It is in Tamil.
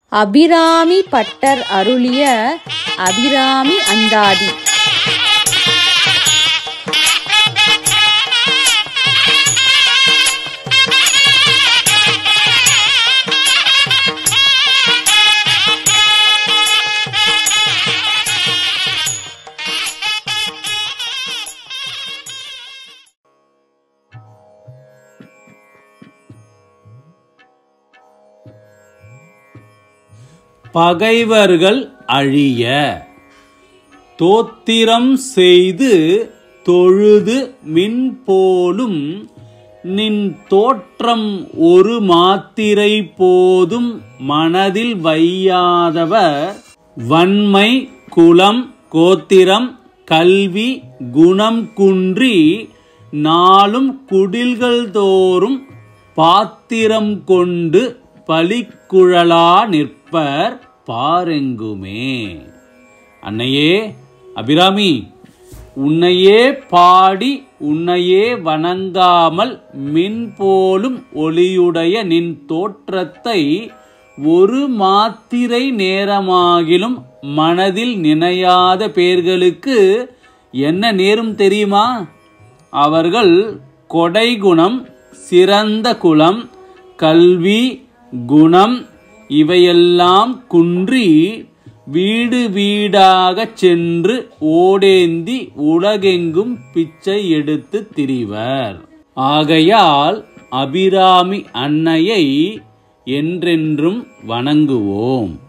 அபிராமி பட்டர் அருளிய அபிராமி அந்தாதி பகைவர்கள் அழிய தோத்திரம் செய்து தொழுது மின் போலும் நின் தோற்றம் ஒரு மாத்திரை போதும் மனதில் வையாதவர் வன்மை குலம் கோத்திரம் கல்வி குணம் குன்றி நாளும் குடில்கள் தோறும் பாத்திரம் கொண்டு பலிக்குழலா நிற்பர் பாரெங்குமே அன்னையே அபிராமி உன்னையே பாடி உன்னையே வணங்காமல் மின் போலும் ஒளியுடைய நின் தோற்றத்தை ஒரு மாத்திரை நேரமாகிலும் மனதில் நினையாத பேர்களுக்கு என்ன நேரும் தெரியுமா அவர்கள் கொடைகுணம் சிறந்த குலம் கல்வி குணம் இவையெல்லாம் குன்றி வீடு வீடாகச் சென்று ஓடேந்தி உலகெங்கும் பிச்சை எடுத்து திரிவர் ஆகையால் அபிராமி அன்னையை என்றென்றும் வணங்குவோம்